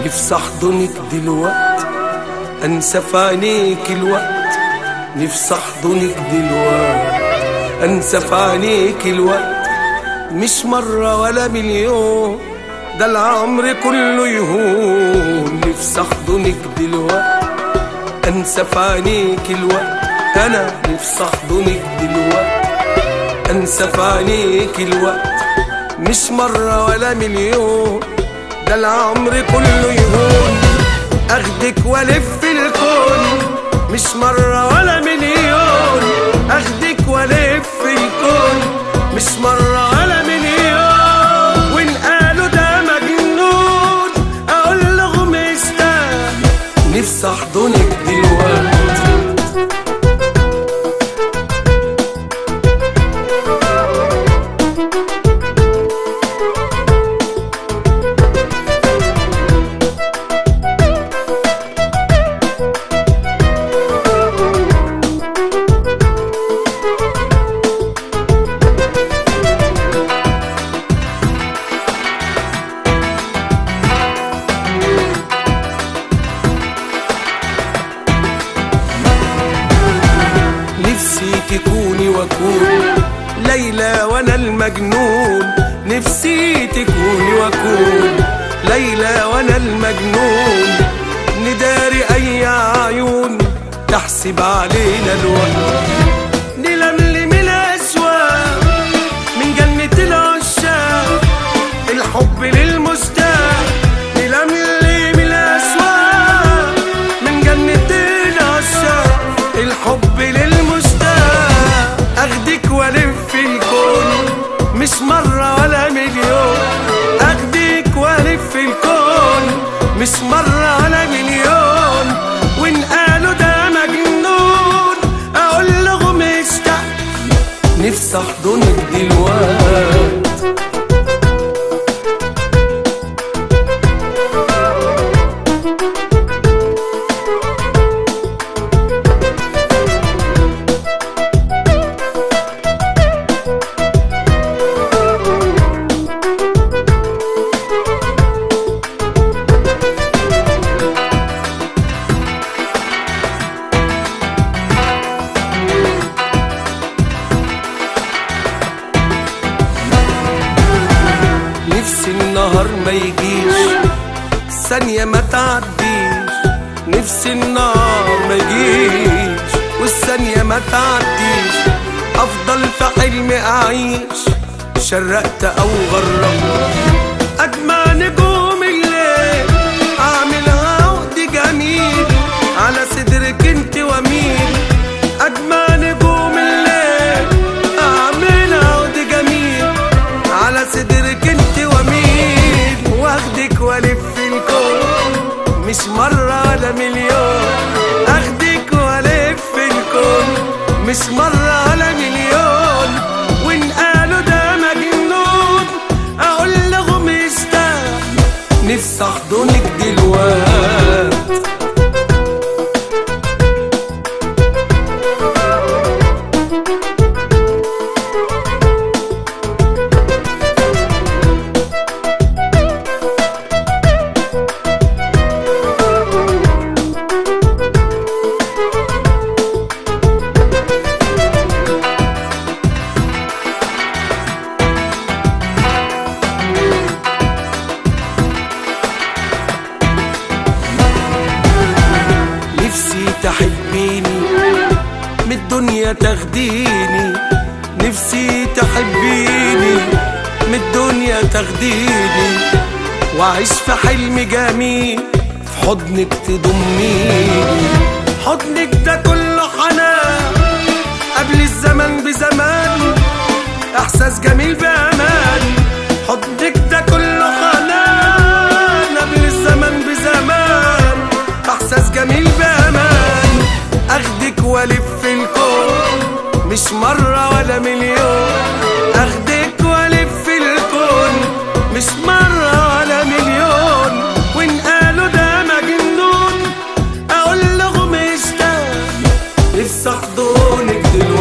نفسي احضنك دلوقت انسى في عينيك الوقت نفسي احضنك دلوقت انسى في عينيك الوقت مش مرة ولا مليون ده العمر كله يهون نفسي احضنك دلوقت انسى في عينيك الوقت انا نفسي احضنك دلوقت انسى في عينيك الوقت مش مرة ولا مليون ده العمر كله يهون اخدك والف الكون مش مرة ولا مليون اخدك والف الكون مش مرة ولا مليون وان قالوا ده مجنون اقول لهم استنى نفسي احضنك دلوقتي نفسي تكوني واكون ليلى وانا المجنون نفسي تكوني واكون ليلى وانا المجنون نداري اي عيون تحسب علينا الوقت نلملم الاسواق من جنة العشاق الحب للمستاق نلملم الاسواق من جنة العشاق الحب للمستاق اخدك والف الكون مش مرة ولا مليون اخدك والف الكون مش مرة ولا مليون وان قالوا ده مجنون اقول لهم استحق نفسي احضنك دلوقتي نفسي النهار ما يجيش ثانية ما تعديش نفسي النهار ما يجيش والثانية ما تعديش أفضل في حلمي أعيش شرقت أو غربت أجمع نجوم الليل أعملها عقد جميل على صدرك انت ومين أجمع نجوم الليل أعملها عقد جميل على صدرك انت ومين واخدك والف الكون مش مرة ولا مليون اخدك والف الكون مش مرة ولا مليون وان قالوا ده مجنون اقول لهم استنى نفسي احضنك دلوقتي نفسي تحبيني من الدنيا تاخديني نفسي تحبيني من الدنيا تاخديني واعيش في حلم جميل في حضنك تضميني حضنك ده كله حنان قبل الزمن بزمان احساس جميل بامان حضنك ده كله حنان قبل الزمن بزمان احساس جميل بامان اخدك والف الكون مش مرة ولا مليون اخدك والف الكون مش مرة ولا مليون وان قالوا ده مجنون اقول لهم استنى نفسي احضنك دلوقتي